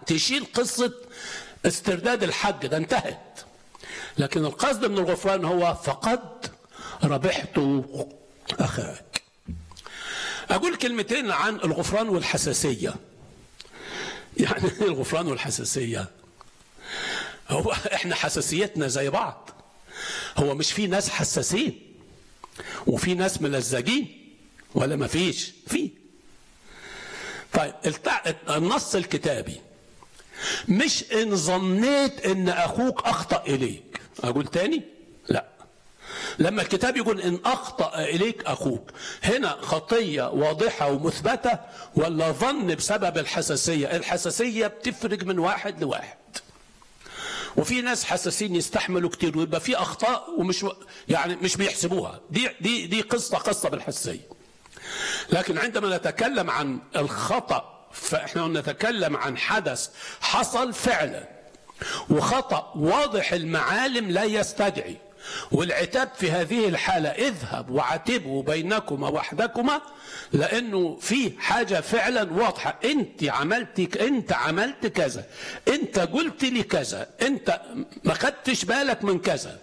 تشيل قصة استرداد الحج ده انتهت لكن القصد من الغفران هو فقد ربحت أخاك أقول كلمتين عن الغفران والحساسية يعني ايه الغفران والحساسية هو احنا حساسيتنا زي بعض هو مش في ناس حساسين وفي ناس ملزجين ولا ما فيش في طيب النص الكتابي مش ان ظنيت ان اخوك اخطا اليك اقول تاني لا لما الكتاب يقول ان اخطا اليك اخوك هنا خطيه واضحه ومثبته ولا ظن بسبب الحساسيه الحساسيه بتفرق من واحد لواحد وفي ناس حساسين يستحملوا كتير ويبقى في اخطاء ومش يعني مش بيحسبوها دي دي دي قصه قصه بالحساسيه لكن عندما نتكلم عن الخطا فاحنا نتكلم عن حدث حصل فعلا وخطا واضح المعالم لا يستدعي والعتاب في هذه الحالة اذهب وعاتبوا بينكما وحدكما لأنه في حاجة فعلا واضحة أنت عملت أنت عملت كذا أنت قلت لي كذا أنت ما خدتش بالك من كذا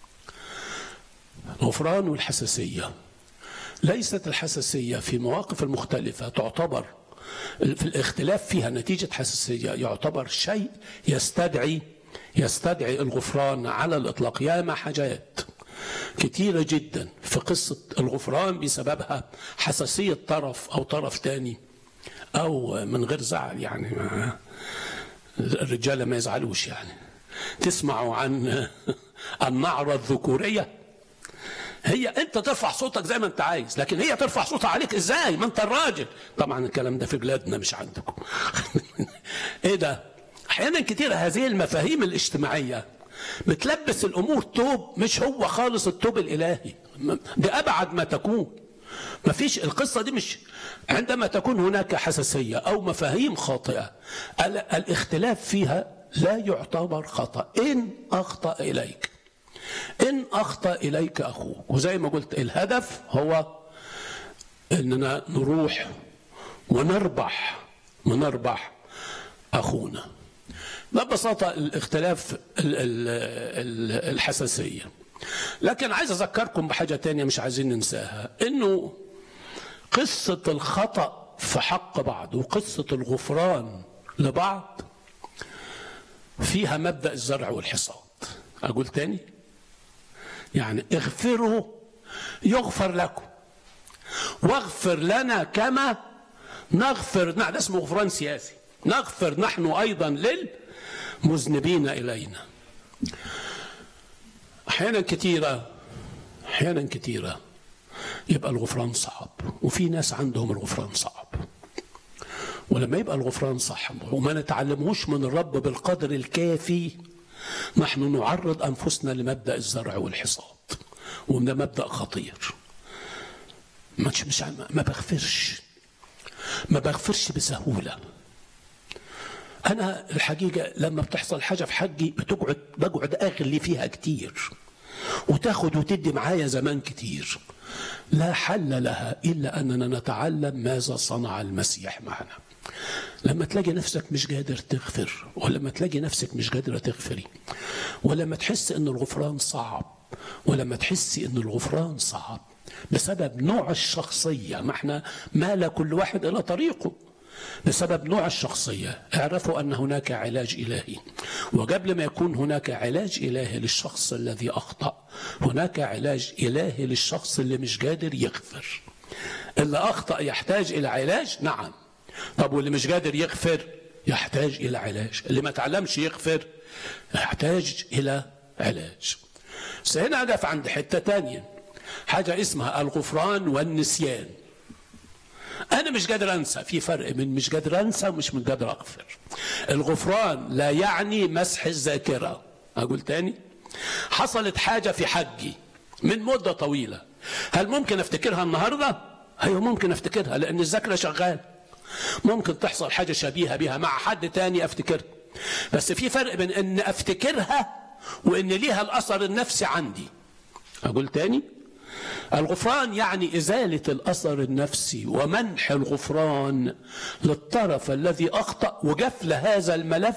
الغفران والحساسية ليست الحساسية في مواقف المختلفة تعتبر في الاختلاف فيها نتيجة حساسية يعتبر شيء يستدعي يستدعي الغفران على الإطلاق ياما حاجات كتيرة جدا في قصة الغفران بسببها حساسية طرف أو طرف تاني أو من غير زعل يعني ما الرجالة ما يزعلوش يعني تسمعوا عن النعرة الذكورية هي انت ترفع صوتك زي ما انت عايز لكن هي ترفع صوتها عليك ازاي ما انت الراجل طبعا الكلام ده في بلادنا مش عندكم ايه ده احيانا كتير هذه المفاهيم الاجتماعيه بتلبس الامور توب مش هو خالص التوب الالهي دي ابعد ما تكون ما فيش القصة دي مش عندما تكون هناك حساسية أو مفاهيم خاطئة الاختلاف فيها لا يعتبر خطأ إن أخطأ إليك إن أخطأ إليك أخوك وزي ما قلت الهدف هو إننا نروح ونربح ونربح أخونا ببساطة الاختلاف الحساسية لكن عايز أذكركم بحاجة تانية مش عايزين ننساها إنه قصة الخطأ في حق بعض وقصة الغفران لبعض فيها مبدأ الزرع والحصاد أقول تاني يعني اغفروا يغفر لكم واغفر لنا كما نغفر نعم ده اسمه غفران سياسي نغفر نحن أيضا للمذنبين إلينا أحيانا كثيرة أحيانا كثيرة يبقى الغفران صعب وفي ناس عندهم الغفران صعب ولما يبقى الغفران صعب وما نتعلموش من الرب بالقدر الكافي نحن نعرض أنفسنا لمبدأ الزرع والحصاد وده مبدأ خطير مش مش ما بغفرش ما بغفرش بسهولة أنا الحقيقة لما بتحصل حاجة في حقي بتقعد بقعد أغلي فيها كتير وتاخد وتدي معايا زمان كتير لا حل لها إلا أننا نتعلم ماذا صنع المسيح معنا لما تلاقي نفسك مش قادر تغفر ولما تلاقي نفسك مش قادرة تغفري ولما تحس ان الغفران صعب ولما تحسي ان الغفران صعب بسبب نوع الشخصية ما احنا مال كل واحد إلى طريقه بسبب نوع الشخصية اعرفوا أن هناك علاج إلهي وقبل ما يكون هناك علاج إلهي للشخص الذي أخطأ هناك علاج إلهي للشخص اللي مش قادر يغفر اللي أخطأ يحتاج إلى علاج نعم طب واللي مش قادر يغفر يحتاج إلى علاج اللي ما تعلمش يغفر يحتاج إلى علاج هنا أقف عند حتة تانية حاجة اسمها الغفران والنسيان أنا مش قادر أنسى في فرق من مش قادر أنسى ومش من قادر أغفر الغفران لا يعني مسح الذاكرة أقول تاني حصلت حاجة في حقي من مدة طويلة هل ممكن أفتكرها النهاردة؟ أيوة ممكن أفتكرها لأن الذاكرة شغال ممكن تحصل حاجة شبيهة بها مع حد تاني أفتكرها بس في فرق بين أن أفتكرها وأن ليها الأثر النفسي عندي أقول تاني الغفران يعني إزالة الأثر النفسي ومنح الغفران للطرف الذي أخطأ وجفل هذا الملف